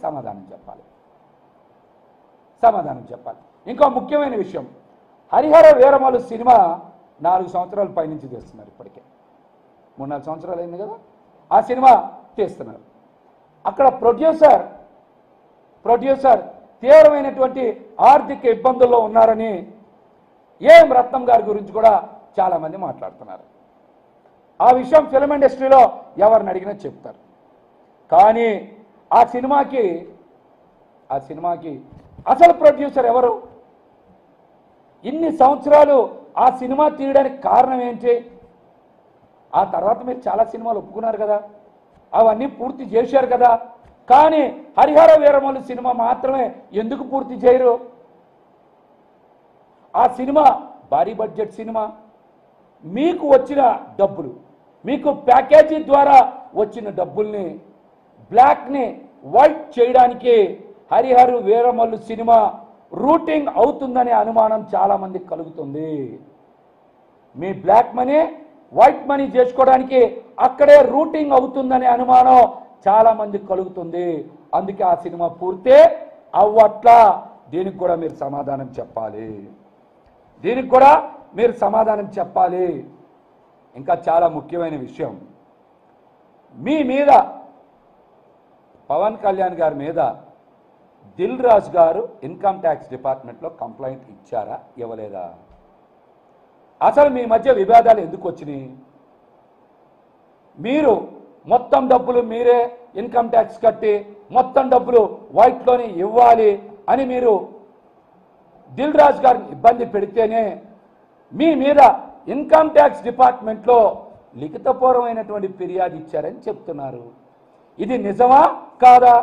సమాధానం చెప్పాలి సమాధానం చెప్పాలి ఇంకో ముఖ్యమైన విషయం హరిహర వీరమలు సినిమా నాలుగు సంవత్సరాల పైనుంచి తీస్తున్నారు ఇప్పటికే మూడు నాలుగు సంవత్సరాలు అయింది కదా ఆ సినిమా తీస్తున్నారు అక్కడ ప్రొడ్యూసర్ ప్రొడ్యూసర్ తీవ్రమైనటువంటి ఆర్థిక ఇబ్బందుల్లో ఉన్నారని ఏం రత్నం గారి గురించి కూడా చాలామంది మాట్లాడుతున్నారు ఆ విషయం ఫిల్మ్ ఇండస్ట్రీలో ఎవరిని అడిగినా చెప్తారు కానీ ఆ సినిమాకి ఆ సినిమాకి అసలు ప్రొడ్యూసర్ ఎవరు ఇన్ని సంవత్సరాలు ఆ సినిమా తీయడానికి కారణం ఏంటి ఆ తర్వాత మీరు చాలా సినిమాలు ఒప్పుకున్నారు కదా అవన్నీ పూర్తి చేశారు కదా కానీ హరిహర వీరమల్లు సినిమా మాత్రమే ఎందుకు పూర్తి చేయరు ఆ సినిమా భారీ బడ్జెట్ సినిమా మీకు వచ్చిన డబ్బులు మీకు ప్యాకేజీ ద్వారా వచ్చిన డబ్బుల్ని బ్లాక్ని వైట్ చేయడానికి హరిహరు వీరమల్లు సినిమా రూటింగ్ అవుతుందనే అనుమానం చాలామందికి కలుగుతుంది మీ బ్లాక్ మనీ వైట్ మనీ చేసుకోవడానికి అక్కడే రూటింగ్ అవుతుందనే అనుమానం చాలా మందికి కలుగుతుంది అందుకే ఆ సినిమా పూర్తే అవ్వట్లా దీనికి కూడా మీరు సమాధానం చెప్పాలి దీనికి కూడా మీరు సమాధానం చెప్పాలి ఇంకా చాలా ముఖ్యమైన విషయం మీ మీద పవన్ కళ్యాణ్ గారి మీద దిల్ రాజు గారు ఇన్కమ్ ట్యాక్స్ డిపార్ట్మెంట్లో కంప్లైంట్ ఇచ్చారా ఇవ్వలేదా అసలు మీ మధ్య విభేదాలు ఎందుకు వచ్చినాయి మీరు మొత్తం డబ్బులు మీరే ఇన్కమ్ ట్యాక్స్ కట్టి మొత్తం డబ్బులు వైట్లోనే ఇవ్వాలి అని మీరు దిల్ రాజు గారిని ఇబ్బంది పెడితేనే మీ మీద ఇన్కమ్ ట్యాక్స్ డిపార్ట్మెంట్లో లిఖితపూర్వమైనటువంటి ఫిర్యాదు ఇచ్చారని చెప్తున్నారు ఇది నిజమా కాదా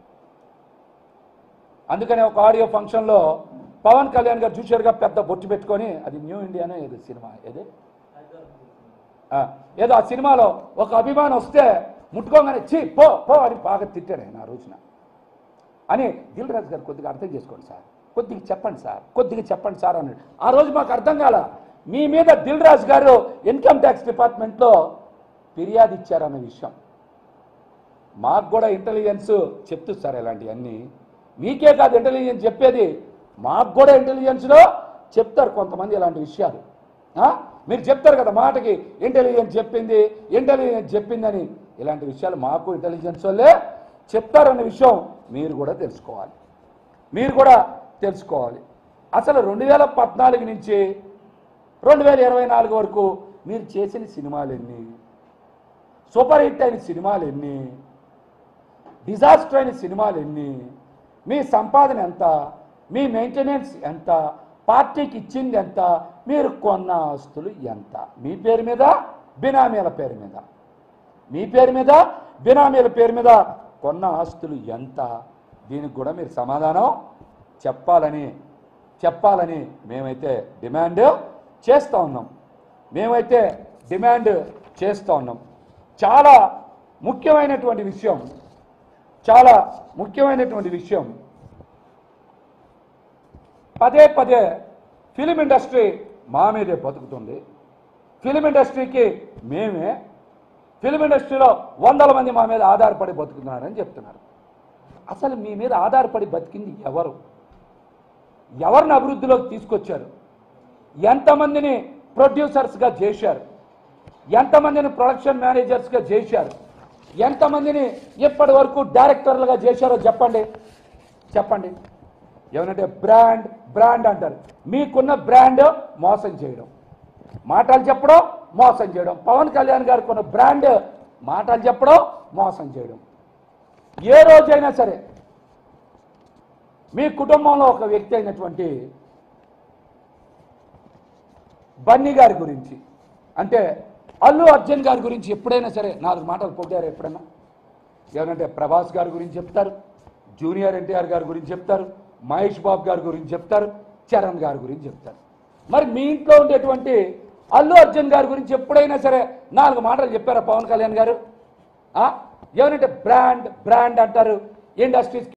అందుకనే ఒక ఆడియో ఫంక్షన్లో పవన్ కళ్యాణ్ గారు చూశారుగా పెద్ద బొట్టు పెట్టుకొని అది న్యూ ఇండియానో ఏదో సినిమా ఏదో ఆ, ఏదో ఆ సినిమాలో ఒక అభిమానం వస్తే ముట్టుకోగానే చీ పో పో అని బాగా తిట్టాడు ఆయన ఆ రోజున అని దిల్ రాజు గారు కొద్దిగా అర్థం చేసుకోండి సార్ కొద్దిగా చెప్పండి సార్ కొద్దిగా చెప్పండి సార్ అన్నాడు ఆ రోజు మాకు అర్థం కాల మీ మీద దిల్ రాజు గారు ఇన్కమ్ ట్యాక్స్ డిపార్ట్మెంట్లో ఫిర్యాదు ఇచ్చారన్న విషయం మాకు కూడా ఇంటెలిజెన్స్ చెప్తుంది సార్ ఇలాంటివన్నీ మీకే కాదు ఇంటెలిజెన్స్ చెప్పేది మాకు కూడా ఇంటెలిజెన్స్లో చెప్తారు కొంతమంది ఇలాంటి విషయాలు ఆ? మీరు చెప్తారు కదా మాటకి ఇంటెలిజెన్స్ చెప్పింది ఇంటెలిజెన్స్ చెప్పిందని ఇలాంటి విషయాలు మాకు ఇంటెలిజెన్స్ వాళ్ళే చెప్తారన్న విషయం మీరు కూడా తెలుసుకోవాలి మీరు కూడా తెలుసుకోవాలి అసలు రెండు వేల పద్నాలుగు నుంచి రెండు వేల ఇరవై నాలుగు వరకు మీరు చేసిన సినిమాలు ఎన్ని సూపర్ హిట్ అయిన సినిమాలు ఎన్ని డిజాస్టర్ అయిన సినిమాలు ఎన్ని మీ సంపాదన ఎంత మీ మెయింటెనెన్స్ ఎంత పార్టీకి ఇచ్చింది ఎంత మీరు కొన్న ఆస్తులు ఎంత మీ పేరు మీద బినామీల పేరు మీద మీ పేరు మీద బినామీల పేరు మీద కొన్న ఆస్తులు ఎంత దీనికి కూడా మీరు సమాధానం చెప్పాలని చెప్పాలని మేమైతే డిమాండ్ చేస్తూ ఉన్నాం మేమైతే డిమాండ్ చేస్తూ ఉన్నాం చాలా ముఖ్యమైనటువంటి విషయం చాలా ముఖ్యమైనటువంటి విషయం పదే పదే ఫిలిం ఇండస్ట్రీ మా మీదే బతుకుతుంది ఫిలిం ఇండస్ట్రీకి మేమే ఫిలిం ఇండస్ట్రీలో వందల మంది మా మీద ఆధారపడి బతుకుతున్నారని చెప్తున్నారు అసలు మీ మీద ఆధారపడి బతికింది ఎవరు ఎవరిని అభివృద్ధిలోకి తీసుకొచ్చారు ఎంతమందిని ప్రొడ్యూసర్స్గా చేశారు ఎంతమందిని ప్రొడక్షన్ మేనేజర్స్గా చేశారు ఎంతమందిని ఇప్పటి వరకు డైరెక్టర్లుగా చేశారో చెప్పండి చెప్పండి ఏమనంటే బ్రాండ్ బ్రాండ్ అంటారు మీకున్న బ్రాండ్ మోసం చేయడం మాటలు చెప్పడం మోసం చేయడం పవన్ కళ్యాణ్ గారికి ఉన్న బ్రాండ్ మాటలు చెప్పడం మోసం చేయడం ఏ రోజైనా సరే మీ కుటుంబంలో ఒక వ్యక్తి అయినటువంటి బన్నీ గారి గురించి అంటే అల్లు అర్జున్ గారి గురించి ఎప్పుడైనా సరే నాలుగు మాటలు పొగిడారు ఎప్పుడైనా ఏమంటే ప్రభాస్ గారి గురించి చెప్తారు జూనియర్ ఎన్టీఆర్ గారి గురించి చెప్తారు మహేష్ బాబు గారి గురించి చెప్తారు చరణ్ గారి గురించి చెప్తారు మరి మీ ఇంట్లో ఉండేటువంటి అల్లు అర్జున్ గారి గురించి ఎప్పుడైనా సరే నాలుగు మాటలు చెప్పారా పవన్ కళ్యాణ్ గారు ఆ? ఏమనంటే బ్రాండ్ బ్రాండ్ అంటారు ఇండస్ట్రీస్